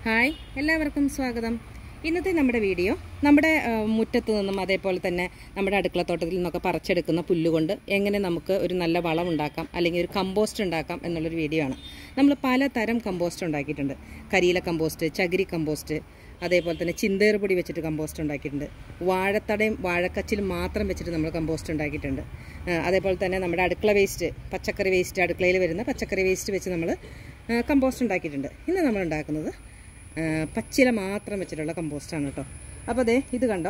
hi എല്ലാവർക്കും സ്വാഗതം ഇന്നത്തെ നമ്മുടെ വീഡിയോ നമ്മുടെ ആ, മുറ്റത്ത് നിന്നും അതേപോലെ തന്നെ നമ്മുടെ അടുക്കളത്തോട്ടത്തിൽ നിന്നൊക്കെ പറിച്ചെടുക്കുന്ന പുല്ലുകൊണ്ട് എങ്ങനെ നമുക്ക് ഒരു നല്ല വളം ഉണ്ടാക്കാം അല്ലെങ്കിൽ ഒരു കമ്പോസ്റ്റ് ഉണ്ടാക്കാം എന്നുള്ളൊരു വീഡിയോ ആണ് നമ്മൾ പലതരം കമ്പോസ്റ്റ് ഉണ്ടാക്കിയിട്ടുണ്ട് കരിയില കമ്പോസ്റ്റ് ചകിരി കമ്പോസ്റ്റ് അതേപോലെ തന്നെ ചിന്തേറ് പൊടി വെച്ചിട്ട് കമ്പോസ്റ്റ് ഉണ്ടാക്കിയിട്ടുണ്ട് വാഴത്തടയും വാഴക്കച്ചിലും മാത്രം വെച്ചിട്ട് നമ്മൾ കമ്പോസ്റ്റ് ഉണ്ടാക്കിയിട്ടുണ്ട് ആ, അതേപോലെ തന്നെ നമ്മുടെ അടുക്കള വേസ്റ്റ് പച്ചക്കറി വേസ്റ്റ് അടുക്കളയിൽ വരുന്ന പച്ചക്കറി വേസ്റ്റ് വെച്ച് നമ്മൾ കമ്പോസ്റ്റ് ഉണ്ടാക്കിയിട്ടുണ്ട് ഇന്ന് നമ്മൾ ഉണ്ടാക്കുന്നത് ആ, പച്ചില മാത്രം വെച്ചിട്ടുള്ള കമ്പോസ്റ്റാണ് കേട്ടോ അപ്പോൾ അതെ ഇത് കണ്ടോ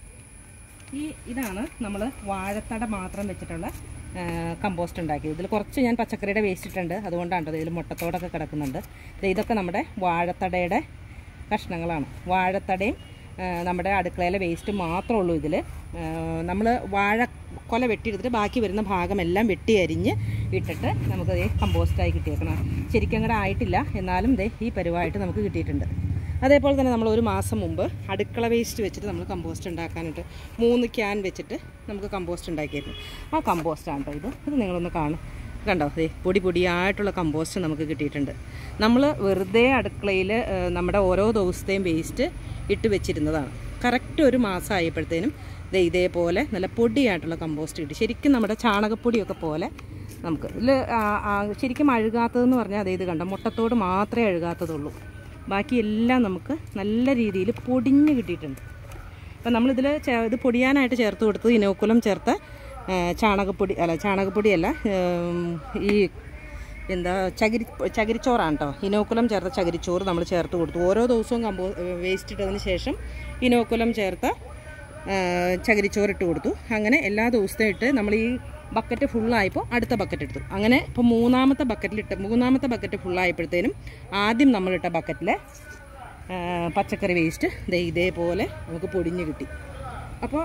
ഈ ഇതാണ് നമ്മൾ വാഴത്തട മാത്രം വെച്ചിട്ടുള്ള ആ, കമ്പോസ്റ്റ് ഉണ്ടാക്കിയത് ഇതിൽ കുറച്ച് ഞാൻ പച്ചക്കറിയുടെ വേസ്റ്റ് ഇട്ടുണ്ട് അതുകൊണ്ടാണ് കേട്ടോ ഇതിൽ മുട്ടത്തോടൊക്കെ കിടക്കുന്നുണ്ട് ദേ ഇതൊക്കെ നമ്മുടെ വാഴത്തടയുടെ കഷ്ണങ്ങളാണ് വാഴത്തടയും ആ, നമ്മുടെ അടുക്കളയിലെ വേസ്റ്റ് മാത്രമേ ഉള്ളൂ ഇതിൽ നമ്മൾ വാഴ കൊല വെട്ടിയെടുത്തിട്ട് ബാക്കി വരുന്ന ഭാഗമെല്ലാം വെട്ടി അരിഞ്ഞ് ഇട്ടിട്ട് നമുക്ക് ദേ കമ്പോസ്റ്റായി കിട്ടിയേക്കണം ശരിക്കും അങ്ങോട്ട് ആയിട്ടില്ല എന്നാലും ദേ ഈ പരുവായിട്ട് നമുക്ക് കിട്ടിയിട്ടുണ്ട് അതേപോലെ തന്നെ നമ്മൾ ഒരു മാസം മുമ്പ് അടുക്കള വേസ്റ്റ് വെച്ചിട്ട് നമ്മൾ കമ്പോസ്റ്റ് ഉണ്ടാക്കാനായിട്ട് മൂന്ന് ക്യാൻ വെച്ചിട്ട് നമുക്ക് കമ്പോസ്റ്റ് ഉണ്ടാക്കിയിരുന്നു ആ കമ്പോസ്റ്റാണ് കേട്ടോ ഇത് ഇത് നിങ്ങളൊന്ന് കാണും കണ്ടോ ദേ പൊടി പൊടിയായിട്ടുള്ള കമ്പോസ്റ്റ് നമുക്ക് കിട്ടിയിട്ടുണ്ട് നമ്മൾ വെറുതെ അടുക്കളയിൽ നമ്മുടെ ഓരോ ദിവസത്തെയും വേസ്റ്റ് ഇട്ട് വെച്ചിരുന്നതാണ് കറക്റ്റ് ഒരു മാസം ആയപ്പോഴത്തേനും ദേ ഇതേപോലെ നല്ല പൊടിയായിട്ടുള്ള കമ്പോസ്റ്റ് കിട്ടി ശരിക്കും നമ്മുടെ ചാണകപ്പൊടിയൊക്കെ പോലെ നമുക്ക് ഇതിൽ ശരിക്കും അഴുകാത്തതെന്ന് പറഞ്ഞാൽ അതേ ഇത് കണ്ടോ മുട്ടത്തോട് മാത്രമേ അഴുകാത്തതുള്ളൂ ബാക്കി എല്ലാം നമുക്ക് നല്ല രീതിയിൽ പൊടിഞ്ഞ് കിട്ടിയിട്ടുണ്ട് അപ്പം നമ്മളിതിൽ ചേ- ഇത് പൊടിയാനായിട്ട് ചേർത്ത് കൊടുത്തത് ഇനോക്കുലം ചേർത്ത ആ, ചാണകപ്പൊടി അല്ല ചാണകപ്പൊടിയല്ല ഉം, ഈ എന്താ ചകിരി ചകിരിച്ചോറാണ് കേട്ടോ ഇനോക്കുലം ചേർത്ത ചകിരിച്ചോറ് നമ്മൾ ചേർത്ത് കൊടുത്തു ഓരോ ദിവസവും കമ്പോ വേസ്റ്റ് ഇട്ടതിന് ശേഷം ഇനോക്കുലം ചേർത്ത ആ, ചകിരിച്ചോറ് ഇട്ട് കൊടുത്തു അങ്ങനെ എല്ലാ ദിവസവും ഇട്ട് നമ്മൾ ഈ ബക്കറ്റ് ഫുള്ളായപ്പോൾ അടുത്ത ബക്കറ്റ് എടുത്തു അങ്ങനെ ഇപ്പോൾ മൂന്നാമത്തെ ബക്കറ്റിലിട്ട് മൂന്നാമത്തെ ബക്കറ്റ് ഫുള്ളായപ്പോഴത്തേനും ആദ്യം നമ്മളിട്ട ബക്കറ്റിലെ ആ, പച്ചക്കറി വേസ്റ്റ് ദേ ഇതേപോലെ നമുക്ക് പൊടിഞ്ഞ് കിട്ടി അപ്പോൾ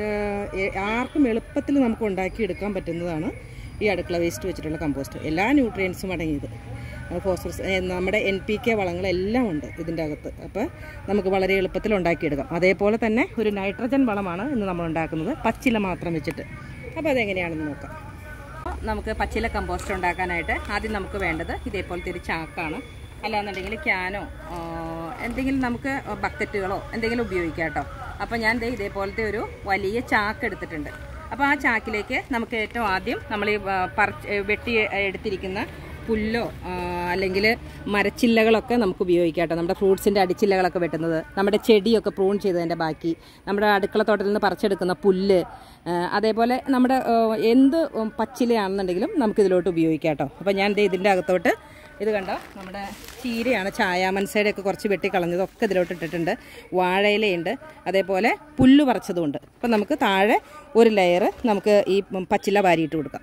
ആർക്കും എളുപ്പത്തിൽ നമുക്ക് ഉണ്ടാക്കിയെടുക്കാൻ പറ്റുന്നതാണ് ഈ അടുക്കള വേസ്റ്റ് വെച്ചിട്ടുള്ള കമ്പോസ്റ്റ് എല്ലാ ന്യൂട്രിയൻസും അടങ്ങിയത് ഫോസ്ഫറസ് ഏ, നമ്മുടെ എൻ പി കെ വളങ്ങളെല്ലാം ഉണ്ട് ഇതിൻ്റെ അകത്ത് അപ്പോൾ നമുക്ക് വളരെ എളുപ്പത്തിൽ ഉണ്ടാക്കിയെടുക്കാം അതേപോലെ തന്നെ ഒരു നൈട്രജൻ വളമാണ് ഇന്ന് നമ്മൾ ഉണ്ടാക്കുന്നത് പച്ചില മാത്രം വെച്ചിട്ട് അപ്പോൾ അതെങ്ങനെയാണെന്ന് നോക്കാം അപ്പോൾ നമുക്ക് പച്ചില കമ്പോസ്റ്റ് ഉണ്ടാക്കാനായിട്ട് ആദ്യം നമുക്ക് വേണ്ടത് ഇതേപോലത്തെ ഒരു ചാക്കാണ് അല്ലാന്നുണ്ടെങ്കിൽ ക്യാനോ ആ, എന്തെങ്കിലും നമുക്ക് ബക്കറ്റുകളോ എന്തെങ്കിലും ഉപയോഗിക്കാം കേട്ടോ അപ്പോൾ ഞാൻ ദേ ഇതേപോലത്തെ ഒരു വലിയ ചാക്ക് എടുത്തിട്ടുണ്ട് അപ്പോൾ ആ ചാക്കിലേക്ക് നമുക്ക് ഏറ്റവും ആദ്യം നമ്മൾ ഈ ആ, പറിച്ച് വെട്ടി എടുത്തിരിക്കുന്ന പുല്ലോ അല്ലെങ്കിൽ മരച്ചില്ലകളൊക്കെ നമുക്ക് ഉപയോഗിക്കാം കേട്ടോ നമ്മുടെ ഫ്രൂട്ട്സിൻ്റെ അടിച്ചില്ലകളൊക്കെ വെട്ടുന്നത് നമ്മുടെ ചെടിയൊക്കെ പ്രൂൺ ചെയ്തതിൻ്റെ ബാക്കി നമ്മുടെ അടുക്കള തോട്ടത്തിൽ നിന്ന് പറിച്ചെടുക്കുന്ന പുല്ല് ആ, അതേപോലെ നമ്മുടെ ആ, എന്ത് പച്ചിലയാണെന്നുണ്ടെങ്കിലും നമുക്ക് ഇതിലോട്ട് ഉപയോഗിക്കാം കേട്ടോ അപ്പോൾ ഞാൻ ദേ ഇതിൻ്റെ അകത്തോട്ട് ഇത് കണ്ടോ നമ്മുടെ ചീരയാണ് ചായാമൻസയുടെ ഒക്കെ കുറച്ച് വെട്ടി കളഞ്ഞതൊക്കെ ഇതിലോട്ട് ഇട്ടിട്ടുണ്ട് വാഴയിലയുണ്ട് അതേപോലെ പുല്ല് പറിച്ചതുമുണ്ട് അപ്പം നമുക്ക് താഴെ ഒരു ലെയർ നമുക്ക് ഈ പച്ചില വാരിയിട്ട് കൊടുക്കാം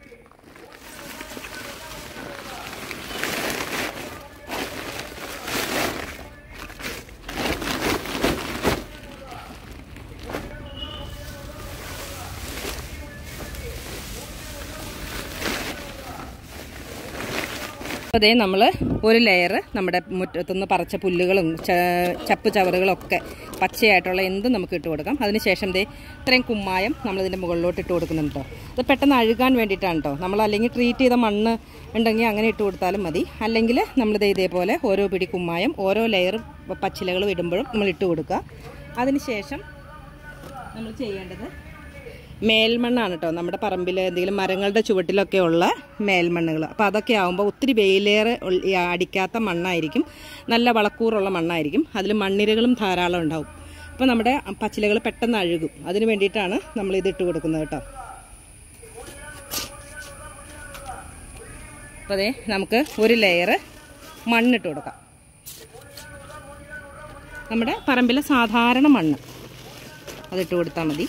അതേ നമ്മൾ ഒരു ലെയർ നമ്മുടെ മുറ്റത്തുനിന്ന് പറിച്ച പുല്ലുകളും ച- ചപ്പ് ചവറുകളൊക്കെ പച്ചയായിട്ടുള്ള എന്തും നമുക്ക് ഇട്ട് കൊടുക്കാം അതിനുശേഷം ദേ ഇത്രയും കുമ്മായം നമ്മളിതിൻ്റെ മുകളിലോട്ട് ഇട്ട് കൊടുക്കുന്നുണ്ട് കേട്ടോ ഇത് പെട്ടെന്ന് അഴുകാൻ വേണ്ടിയിട്ടാണ് കേട്ടോ നമ്മൾ അല്ലെങ്കിൽ ട്രീറ്റ് ചെയ്ത മണ്ണ് ഉണ്ടെങ്കിൽ അങ്ങനെ ഇട്ട് കൊടുത്താലും മതി അല്ലെങ്കിൽ നമ്മളിത് ഇതേപോലെ ഓരോ പിടി കുമ്മായം ഓരോ ലെയർ പച്ചിലകളും ഇടുമ്പോഴും നമ്മൾ ഇട്ട് കൊടുക്കുക അതിനുശേഷം നമ്മൾ ചെയ്യേണ്ടത് മേൽമണ്ണാണ് കേട്ടോ നമ്മുടെ പറമ്പിൽ എന്തെങ്കിലും മരങ്ങളുടെ ചുവട്ടിലൊക്കെ ഉള്ള മേൽമണ്ണുകൾ അപ്പോൾ അതൊക്കെ ആകുമ്പോൾ ഒത്തിരി വെയിലേറെ ഉൾ- ഈ അടിക്കാത്ത മണ്ണായിരിക്കും നല്ല വളക്കൂറുള്ള മണ്ണായിരിക്കും അതിൽ മണ്ണിരകളും ധാരാളം ഉണ്ടാവും അപ്പോൾ നമ്മുടെ പച്ചിലകൾ പെട്ടെന്ന് അഴുകും അതിന് വേണ്ടിയിട്ടാണ് നമ്മൾ ഇത് ഇട്ട് കൊടുക്കുന്നത് കേട്ടോ അപ്പോൾ അതെ നമുക്ക് ഒരു ലെയർ മണ്ണിട്ട് കൊടുക്കാം നമ്മുടെ പറമ്പിലെ സാധാരണ മണ്ണ് അതിട്ട് കൊടുത്താൽ മതി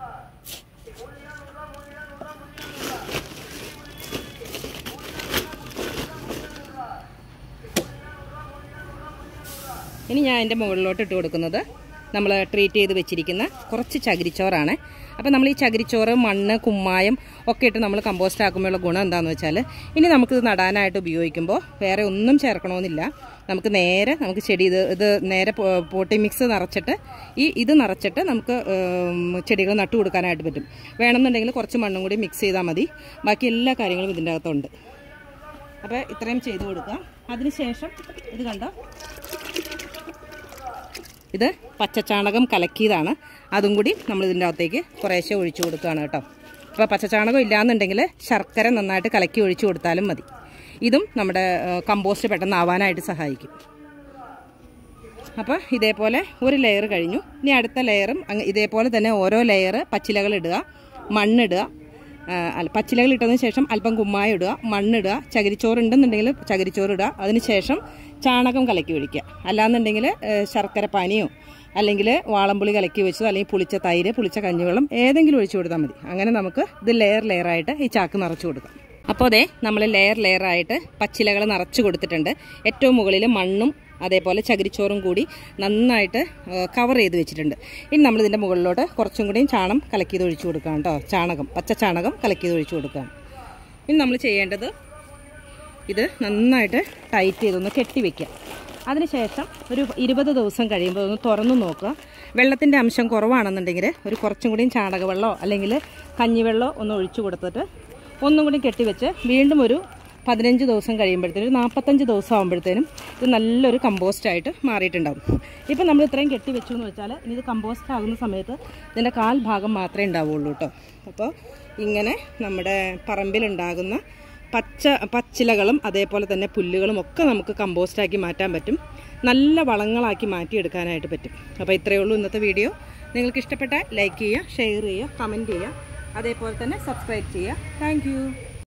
ഇനി ഞാൻ അതിൻ്റെ മുകളിലോട്ട് ഇട്ട് കൊടുക്കുന്നത് നമ്മൾ ട്രീറ്റ് ചെയ്ത് വെച്ചിരിക്കുന്ന കുറച്ച് ചകിരിച്ചോറാണ് അപ്പോൾ നമ്മൾ ഈ ചകിരിച്ചോറ് മണ്ണ് കുമ്മായം ഒക്കെ ഇട്ട് നമ്മൾ കമ്പോസ്റ്റ് ആക്കുമ്പോഴുള്ള ഗുണം എന്താണെന്ന് വെച്ചാൽ ഇനി നമുക്കിത് നടാനായിട്ട് ഉപയോഗിക്കുമ്പോൾ വേറെ ഒന്നും ചേർക്കണമെന്നില്ല നമുക്ക് നേരെ നമുക്ക് ചെടി ഇത് ഇത് നേരെ പോട്ടി മിക്സ് നിറച്ചിട്ട് ഈ ഇത് നിറച്ചിട്ട് നമുക്ക് ചെടികൾ നട്ടു കൊടുക്കാനായിട്ട് പറ്റും വേണമെന്നുണ്ടെങ്കിൽ കുറച്ച് മണ്ണും കൂടി മിക്സ് ചെയ്താൽ മതി ബാക്കി എല്ലാ കാര്യങ്ങളും ഇതിൻ്റെ അകത്തുണ്ട് അപ്പോൾ ഇത്രയും ചെയ്ത് കൊടുക്കുക അതിനുശേഷം ഇത് കണ്ടോ ഇത് പച്ചച്ചാണകം കലക്കിയതാണ് അതും കൂടി നമ്മൾ ഇതിൻ്റെ അകത്തേക്ക് കുറേശ്ശെ ഒഴിച്ചു കൊടുക്കുകയാണ് കേട്ടോ അപ്പോൾ പച്ചച്ചാണകം ഇല്ലാന്നുണ്ടെങ്കിൽ ശർക്കര നന്നായിട്ട് കലക്കി ഒഴിച്ചു കൊടുത്താലും മതി ഇതും നമ്മുടെ കമ്പോസ്റ്റ് പെട്ടെന്ന് ആവാനായിട്ട് സഹായിക്കും അപ്പോൾ ഇതേപോലെ ഒരു ലെയർ കഴിഞ്ഞു ഇനി അടുത്ത ലെയറും അങ്ങ് ഇതേപോലെ തന്നെ ഓരോ ലെയർ പച്ചിലകൾ ഇടുക മണ്ണിടുക ആ, അല്ല പച്ചിലകൾ ഇട്ടതിന് ശേഷം അല്പം കുമ്മായ ഇടുക മണ്ണിടുക ചകിരിച്ചോറ് ഉണ്ടെന്നുണ്ടെങ്കിൽ ചകിരിച്ചോറ് ഇടുക അതിന് ശേഷം ചാണകം കലക്കി ഒഴിക്കുക അല്ലാന്നുണ്ടെങ്കിൽ ഏ, ശർക്കര പാനിയോ അല്ലെങ്കിൽ വാളംപുളി കലക്കി വെച്ചതോ അല്ലെങ്കിൽ പുളിച്ച തൈര് പുളിച്ച കഞ്ഞിവെള്ളം ഏതെങ്കിലും ഒഴിച്ചു കൊടുത്താൽ മതി അങ്ങനെ നമുക്ക് ഇത് ലെയർ ലെയറായിട്ട് ഈ ചാക്ക് നിറച്ചു കൊടുക്കാം അപ്പോൾ അതെ നമ്മൾ ലെയർ ലെയറായിട്ട് പച്ചിലകൾ നിറച്ചു കൊടുത്തിട്ടുണ്ട് ഏറ്റവും മുകളിൽ മണ്ണും അതേപോലെ ചകിരിച്ചോറും കൂടി നന്നായിട്ട് കവർ ചെയ്ത് വെച്ചിട്ടുണ്ട് ഇനി നമ്മൾ ഇതിൻ്റെ മുകളിലോട്ട് കുറച്ചും കൂടിയും ചാണം കലക്കിയത് ഒഴിച്ചു കൊടുക്കാം കേട്ടോ ചാണകം പച്ച ചാണകം കലക്കിയത് ഒഴിച്ചു കൊടുക്കാം ഇനി നമ്മൾ ചെയ്യേണ്ടത് ഇത് നന്നായിട്ട് ടൈറ്റ് ചെയ്തൊന്ന് കെട്ടി വെക്കുക അതിനുശേഷം ഒരു ഇരുപത് ദിവസം കഴിയുമ്പോൾ ഒന്ന് തുറന്നു നോക്കുക വെള്ളത്തിൻ്റെ അംശം കുറവാണെന്നുണ്ടെങ്കിൽ ഒരു കുറച്ചും കൂടിയും ചാണകവെള്ളമോ അല്ലെങ്കിൽ കഞ്ഞിവെള്ളമോ ഒന്ന് ഒഴിച്ചു കൊടുത്തിട്ട് ഒന്നും കൂടി കെട്ടിവെച്ച് വീണ്ടും ഒരു പതിനഞ്ച് ദിവസം കഴിയുമ്പോഴത്തേനും ഒരു നാൽപ്പത്തഞ്ച് ദിവസം ആകുമ്പോഴത്തേനും ഇത് നല്ലൊരു കമ്പോസ്റ്റായിട്ട് മാറിയിട്ടുണ്ടാവും ഇപ്പം നമ്മൾ ഇത്രയും കെട്ടി വെച്ചു എന്ന് വെച്ചാൽ ഇനി ഇത് കമ്പോസ്റ്റ് ആകുന്ന സമയത്ത് ഇതിൻ്റെ കാൽ ഭാഗം മാത്രമേ ഉണ്ടാവുള്ളൂ കേട്ടോ അപ്പോൾ ഇങ്ങനെ നമ്മുടെ പറമ്പിലുണ്ടാകുന്ന പച്ച പച്ചിലകളും അതേപോലെ തന്നെ പുല്ലുകളും ഒക്കെ നമുക്ക് കമ്പോസ്റ്റാക്കി മാറ്റാൻ പറ്റും നല്ല വളങ്ങളാക്കി മാറ്റിയെടുക്കാനായിട്ട് പറ്റും അപ്പോൾ ഇത്രയേ ഉള്ളൂ ഇന്നത്തെ വീഡിയോ നിങ്ങൾക്ക് ഇഷ്ടപ്പെട്ടാൽ ലൈക്ക് ചെയ്യുക ഷെയർ ചെയ്യുക കമൻറ്റ് ചെയ്യുക അതേപോലെ തന്നെ സബ്സ്ക്രൈബ് ചെയ്യുക താങ്ക്